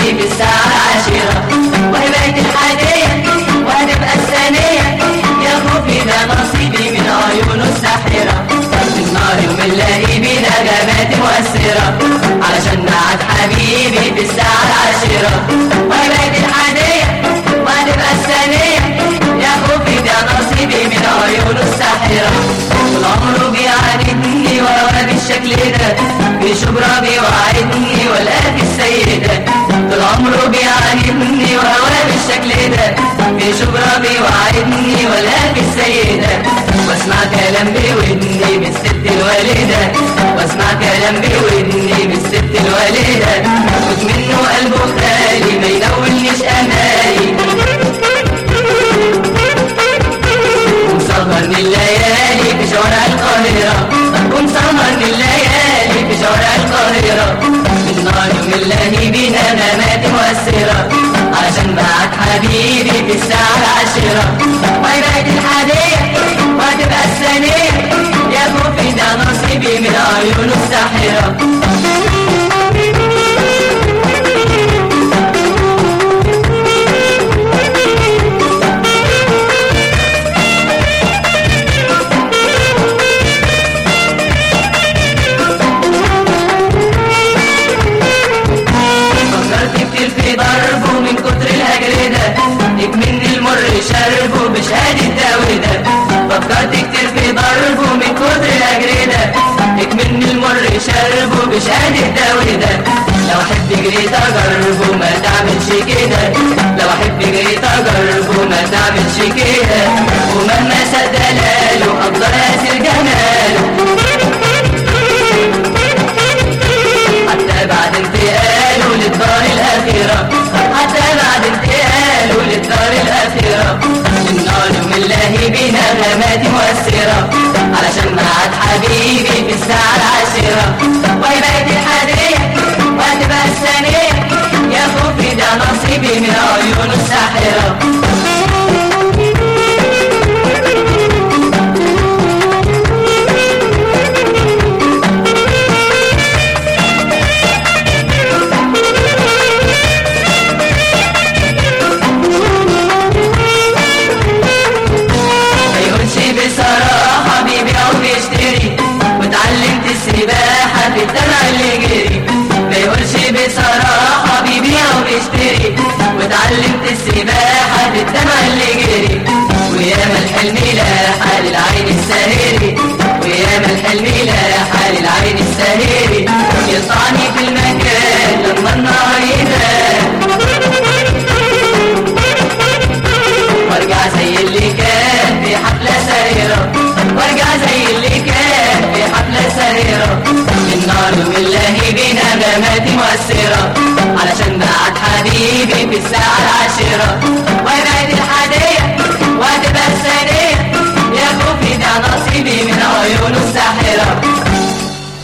في الساعة العاشرة وهي بقت الحادية وهتبقى الثانية يا خوفي ده نصيبي من عيونه الساحرة النار يوم نلاقي بينا غابات مؤثرة علشان نعد حبيبي في الساعة العاشرة وهي بقت الحادية وهتبقى الثانية يا خوفي ده نصيبي من عيونه الساحرة طول عمره بيعاندني ورا بالشكل ده بشبرا بيوعدني والآتي السيدة طول عمره بيعاندني ورا بالشكل ده بشبرا بيوعدني والآتي السيدة واسمع كلام بودني من الست الوالدة واسمع كلام بودني من الست الوالدة خد منه قلبه خالي ما ينولنيش امالي ومسهر من الليالي في شوارع القاهرة ومسهر من الليالي في شوارع القاهرة من نار يوم الله بينا نامات مؤثرة عشان بعد حبيبي في الساعة العاشرة وهي بقت الحادية وهتبقى الثانية يا خوفي ده نصيبي من عيونه الساحرة فكرت كتير في ضربه من كتر الهجر ده من المر شربه بشهادة داودة فكرت كتير في ضربه من كتر الهجر ده من المر شربه بشهادة داودة لو احب جريت اجربه ما تعملش كده لو احب جريت اجربه ما تعملش كده ومهما سد دلاله اقدر اسر جماله حتى بعد انتقاله للدار الأخيرة حتى بعد انتقاله للدار الأخيرة النار من الله بينا غمات مؤثرة علشان معاد حبيبي في الساعة العاشرة وهي بقت الحادية وهتبقى الثانية يا خوفي ده نصيبي من عيونه الساحرة ما يقولش بصراحة بيبيع وبيشتري واتعلمت السباحة في الدمع اللي جري ما يقولش بصراحة بيبيع وبيشتري واتعلمت السباحة في الدمع اللي جري وياما الحلم لاحة للعين الساهري وياما الحلم لاحة للعين الساهري يطعني في المكان لما النهار يبان وارجع زي اللي كان في حفلة سريرة وارجع زي اللي كان في حفلة سريرة النار من الله بينا غمات مؤثرة